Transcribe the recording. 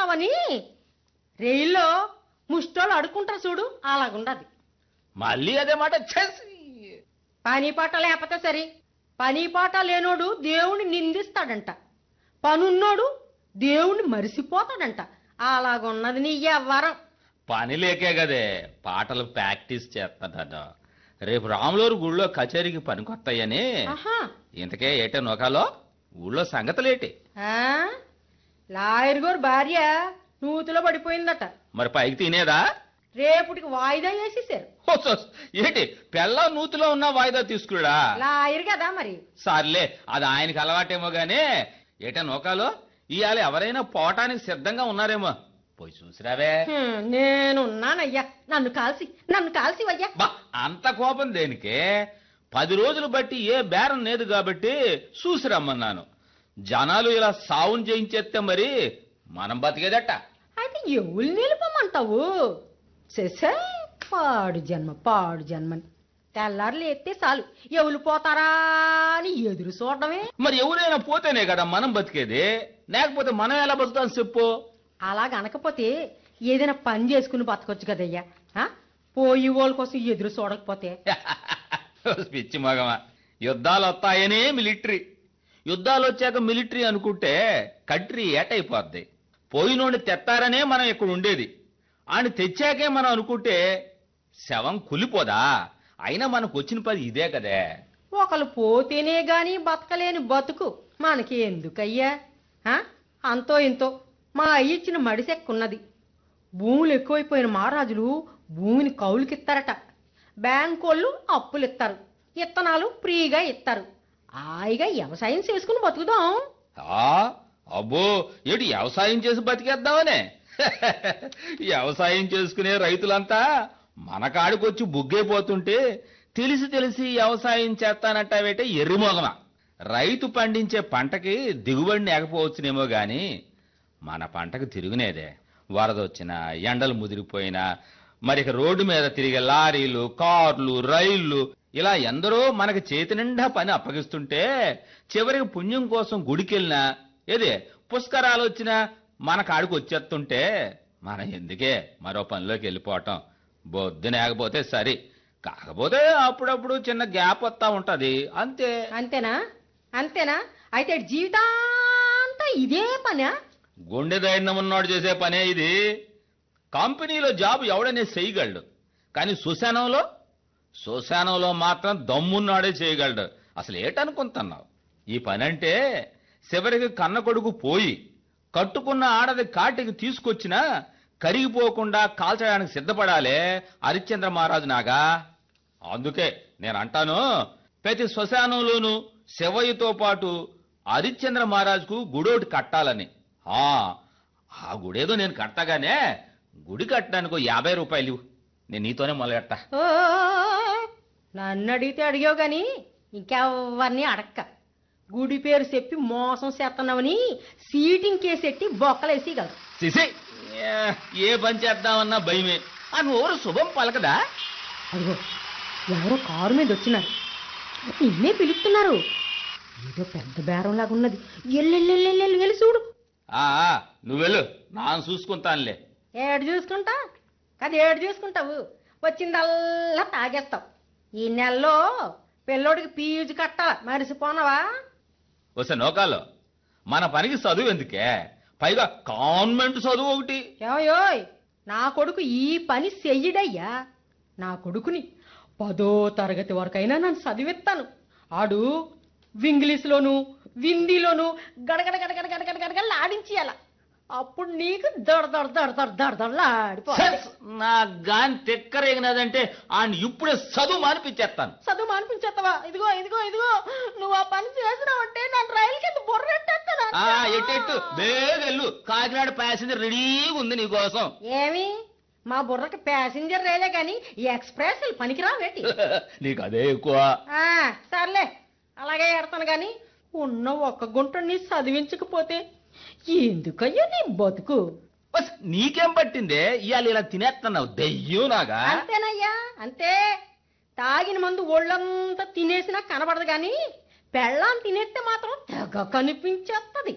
పోతున్నావని రైల్లో ముష్టోళ్ళు అడుకుంటారు చూడు అలాగుండదు మళ్ళీ అదే మాట చేసి పని పాట లేకపోతే సరే పని పాట లేనోడు దేవుణ్ణి నిందిస్తాడంట పనున్నోడు దేవుణ్ణి మరిసిపోతాడంట అలాగున్నది నీ వ్యవహారం పని లేకే కదే పాటలు ప్రాక్టీస్ చేస్తాను రేపు రాములూరు గుళ్ళో కచేరీకి పనికొస్తాయని ఆహా ఇంతకే ఏటే నొకాలో ఊళ్ళో సంగతులేటి ఆ? లాయర్ గారు భార్య నూతిలో పడిపోయిందట మరి పైకి తినేదా రేపుటికి వాయిదా వేసేసారు హోసోస్, ఏంటి పెళ్ళ నూతిలో ఉన్న వాయిదా తీసుకురా లాయర్ కదా మరి సర్లే అది ఆయనకి అలవాటేమో గానీ ఏటా నోకాలో ఇవాళ ఎవరైనా పోవటానికి సిద్ధంగా ఉన్నారేమో పోయి చూసిరావే హ్మ్, నేనున్నానయ్యా నన్ను కాల్సి నన్ను కాల్సి వయ్యా బా అంత కోపం దేనికే పది రోజులు బట్టి ఏ బేరం లేదు కాబట్టి చూసి రమ్మన్నాను జనాలు ఇలా సావును చేయించేస్తే మరి మనం బతికేదట అయితే ఎవరు నిలుపమంటావు చేసే పాడు జన్మ పాడు జన్మని తెల్లారులు ఎత్తే చాలు ఎవరు పోతారా అని ఎదురు చూడడమే మరి ఎవరైనా పోతేనే కదా మనం బతికేది లేకపోతే మనం ఎలా బతుకుతాం చెప్పు అలా గనకపోతే ఏదైనా పని చేసుకుని బతకొచ్చు కదయ్యా ఆ? పోయి వాళ్ళ కోసం ఎదురు చూడకపోతే పిచ్చి మగమా యుద్ధాలు వస్తాయనే మిలిటరీ యుద్ధాలు వచ్చాక మిలిటరీ అనుకుంటే కంట్రీ ఏటైపోద్ది పోయినోడిని తెత్తారనే మనం ఇక్కడ ఉండేది ఆయన తెచ్చాకే మనం అనుకుంటే శవం కులిపోదా అయినా మనకు వచ్చిన పది ఇదే కదే ఒకళ్ళు పోతేనే గాని బతకలేని బతుకు మనకి ఎందుకయ్యా ఆ? అంతో ఇంతో మా అయ్య ఇచ్చిన మడిసెక్కున్నది భూములు ఎక్కువైపోయిన మహారాజులు భూమిని కౌలుకిస్తారట బ్యాంకోళ్ళు అప్పులు ఇస్తారు ఇత్తనాలు ఫ్రీగా ఇస్తారు హాయిగా వ్యవసాయం చేసుకుని బతుకుదాం ఆ అబ్బో ఏడు వ్యవసాయం చేసి బతికేద్దామనే వ్యవసాయం చేసుకునే రైతులంతా మన కాడికొచ్చి బుగ్గైపోతుంటే తెలిసి తెలిసి వ్యవసాయం చేస్తానంటావేటే ఎర్రిమోగమ రైతు పండించే పంటకి దిగుబడి లేకపోవచ్చునేమో గాని మన పంటకు తిరుగునేదే వరదొచ్చినా ఎండలు ముదిరిపోయినా మరి ఇక రోడ్డు మీద తిరిగే లారీలు కార్లు రైళ్లు ఇలా ఎందరో మనకి చేతి నిండా పని అప్పగిస్తుంటే చివరికి పుణ్యం కోసం గుడికెళ్ళినా ఏదే పుష్కరాలు వచ్చినా మన కాడికి వచ్చేస్తుంటే మనం ఎందుకే మరో పనిలోకి వెళ్ళిపోవటం బొద్దు లేకపోతే సరి కాకపోతే అప్పుడప్పుడు చిన్న గ్యాప్ వస్తా ఉంటది అంతే అంతేనా అంతేనా అయితే జీవితాంతా ఇదే పనా గుండె ధైర్యం ఉన్నోడు చేసే పనే ఇది కంపెనీలో జాబ్ ఎవడనే చేయగలడు కానీ సుశానంలో సుశానంలో మాత్రం దమ్మున్నాడే చేయగలడు అసలు ఏటనుకుంటున్నావు ఈ పని అంటే చివరికి కన్న కొడుకు పోయి కట్టుకున్న ఆడది కాటికి తీసుకొచ్చినా కరిగిపోకుండా కాల్చడానికి సిద్ధపడాలే హరిశ్చంద్ర మహారాజు నాగా అందుకే నేను అంటాను ప్రతి శ్మశానంలోనూ శివయ్యతో పాటు హరిశ్చంద్ర మహారాజుకు గుడోటి కట్టాలని ఆ ఆ గుడేదో నేను కట్టగానే గుడి కట్టడానికి ఓ యాభై రూపాయలు ఇవ్వు. నేను నీతోనే మొదలెట్టా ఓ, నన్ను అడిగితే అడిగావు గాని ఇంకెవరిని అడక్క గుడి పేరు చెప్పి మోసం చేస్తున్నావని సీటింగ్ కేసెట్టి బొక్కలేసేయగలరు సిసి ఏ పని చేద్దామన్నా భయమే ఆ నోరు శుభం పలకదా అదిగో ఎవరో కారు మీద వచ్చినారు నిన్నే పిలుస్తున్నారు ఏదో పెద్ద బేరంలాగా ఉన్నది ఎల్లెల్లెల్లెల్లి వెళ్ళి చూడు ఆ ఆ, నువ్వెళ్ళు నాను చూసుకుంటానులే ఏడు చూసుకుంటా కదా ఏడు చూసుకుంటావు వచ్చిందల్లా తాగేస్తావు ఈ నెలలో పిల్లోడికి ఫీజు కట్టాల మరిసిపోనవా వస్తే నోకాలు మన పనికి చదువు ఎందుకే పైగా కాన్వెంట్ చదువు ఒకటి ఏమయ్యోయ్ నా కొడుకు ఈ పని చెయ్యడయ్యా నా కొడుకుని పదో తరగతి వరకైనా నన్ను చదివిస్తాను ఆడు ఇంగ్లీష్లోను హిందీలోను గడగడ గడగడ గడగడ గడగడ ఆడించేయాల అప్పుడు నీకు దడ దడ దడ దడ దడ దడలాడిపో సెన్స్ నా గాని తెక్కరేగినదంటే ఆయన ఇప్పుడే చదువు మానిపించేస్తాను చదువు మానిపించేస్తావా ఇదిగో ఇదిగో ఇదిగో నువ్వు ఆ పని చేసినావంటే నన్ను రైలు కింద బొర్రెట్టేస్తాను ఆ ఎట్టెట్టు బేగెళ్ళు కాకినాడ ప్యాసింజర్ రెడీగా ఉంది నీకోసం ఏమి మా బుర్రకి ప్యాసింజర్ రైలే కానీ ఈ ఎక్స్ప్రెస్ పనికిరావేటి నీకు అదే ఎక్కువ ఆ, సర్లే అలాగే ఎడతాను గాని ఉన్న ఒక్క గుంటని చదివించకపోతే ఎందుకయ్యో నీ బతుకు బస్ నీకేం పట్టిందే ఇవాళ ఇలా తినేస్తున్నావు దెయ్యం నాగా అంతేనయ్యా అంతే తాగిన మందు ఒళ్ళంతా తినేసినా కనబడదు గాని పెళ్ళాం తినేస్తే మాత్రం తెగ కనిపించేస్తది